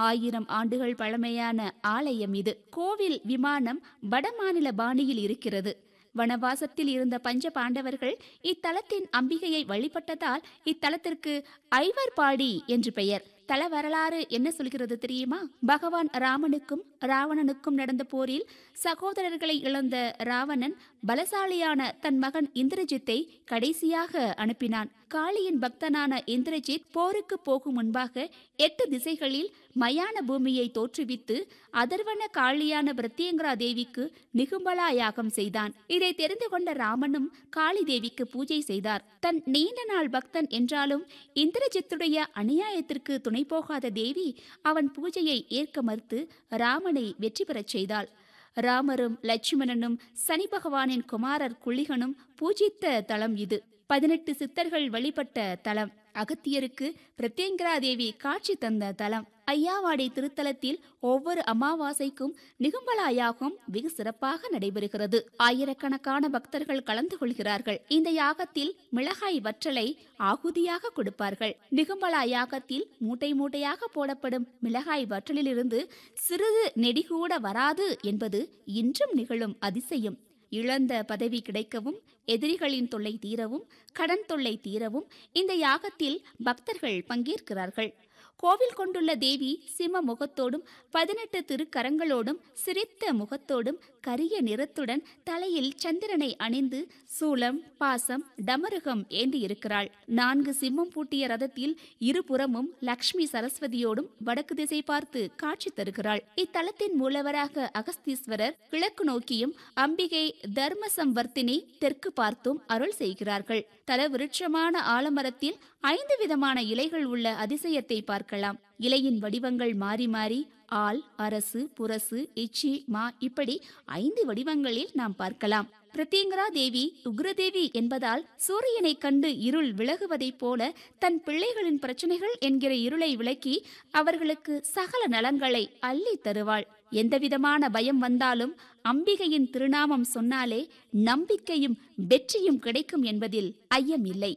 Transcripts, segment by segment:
ஆயிரம் ஆண்டுகள் பழமையான ஆலயம் இது கோவில் விமானம் வடமாநில பாணியில் இருக்கிறது வனவாசத்தில் இருந்த பஞ்ச பாண்டவர்கள் இத்தலத்தின் அம்பிகையை வழிபட்டதால் இத்தலத்திற்கு ஐவர்பாடி என்று பெயர் தல வரலாறு என்ன சொல்கிறது தெரியுமா பகவான் ராமனுக்கும் ராவணனுக்கும் நடந்த போரில் சகோதரர்களை இழந்த ராவணன் பலசாலியான தன் மகன் இந்திரஜித்தை கடைசியாக அனுப்பினான் காளியின் பக்தனான இந்திரஜித் போருக்கு போகும் முன்பாக எட்டு திசைகளில் மயான பூமியை தோற்றுவித்து அதர்வன காளியான பிரத்யங்கரா தேவிக்கு நிகும்பலா யாகம் செய்தான் இதை தெரிந்து கொண்ட ராமனும் காளி தேவிக்கு பூஜை செய்தார் தன் நீண்ட நாள் பக்தன் என்றாலும் இந்திரஜித்துடைய அநியாயத்திற்கு துணை போகாத தேவி அவன் பூஜையை ஏற்க மறுத்து ராமனை வெற்றி பெறச் செய்தாள் ராமரும் லட்சுமணனும் சனி பகவானின் குமாரர் குளிகனும் பூஜித்த தலம் இது பதினெட்டு சித்தர்கள் வழிபட்ட தலம் அகத்தியருக்கு பிரத்யங்கரா தேவி காட்சி தந்த தலம் ஐயாவாடி திருத்தலத்தில் ஒவ்வொரு அமாவாசைக்கும் நிகும்பலா யாகம் வெகு சிறப்பாக நடைபெறுகிறது ஆயிரக்கணக்கான பக்தர்கள் கலந்து கொள்கிறார்கள் இந்த யாகத்தில் மிளகாய் வற்றலை ஆகுதியாக கொடுப்பார்கள் நிகும்பலா யாகத்தில் மூட்டை மூட்டையாக போடப்படும் மிளகாய் வற்றலிலிருந்து சிறிது நெடிகூட வராது என்பது இன்றும் நிகழும் அதிசயம் இழந்த பதவி கிடைக்கவும் எதிரிகளின் தொல்லை தீரவும் கடன் தொல்லை தீரவும் இந்த யாகத்தில் பக்தர்கள் பங்கேற்கிறார்கள் கோவில் கொண்டுள்ள தேவி சிம்ம முகத்தோடும் பதினெட்டு திருக்கரங்களோடும் சிரித்த முகத்தோடும் கரிய நிறத்துடன் தலையில் சந்திரனை அணிந்து சூலம் பாசம் டமருகம் ஏந்தி இருக்கிறாள் நான்கு சிம்மம் பூட்டிய ரதத்தில் இருபுறமும் லக்ஷ்மி சரஸ்வதியோடும் வடக்கு திசை பார்த்து காட்சி தருகிறாள் இத்தலத்தின் மூலவராக அகஸ்தீஸ்வரர் கிழக்கு நோக்கியும் அம்பிகை தர்மசம்வர்த்தினி தெற்கு பார்த்தும் அருள் செய்கிறார்கள் தல விருட்சமான ஆலமரத்தில் ஐந்து விதமான இலைகள் உள்ள அதிசயத்தை பார்க்கலாம் இலையின் வடிவங்கள் மாறி மாறி ஆல் அரசு புரசு இச்சி மா இப்படி ஐந்து வடிவங்களில் நாம் பார்க்கலாம் பிரத்யங்கரா தேவி உக்ரதேவி என்பதால் சூரியனை கண்டு இருள் விலகுவதைப் போல தன் பிள்ளைகளின் பிரச்சனைகள் என்கிற இருளை விளக்கி அவர்களுக்கு சகல நலங்களை அள்ளி தருவாள் எந்தவிதமான பயம் வந்தாலும் அம்பிகையின் திருநாமம் சொன்னாலே நம்பிக்கையும் வெற்றியும் கிடைக்கும் என்பதில் ஐயம் இல்லை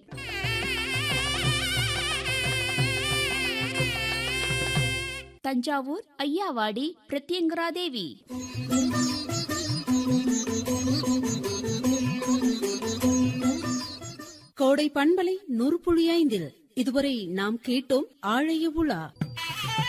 தஞ்சாவூர் ஐயாவாடி பிரத்யங்கரா தேவி கோடை பண்பலை நூறு புள்ளி ஐந்தில் இதுவரை நாம் கேட்டோம் ஆழைய உலா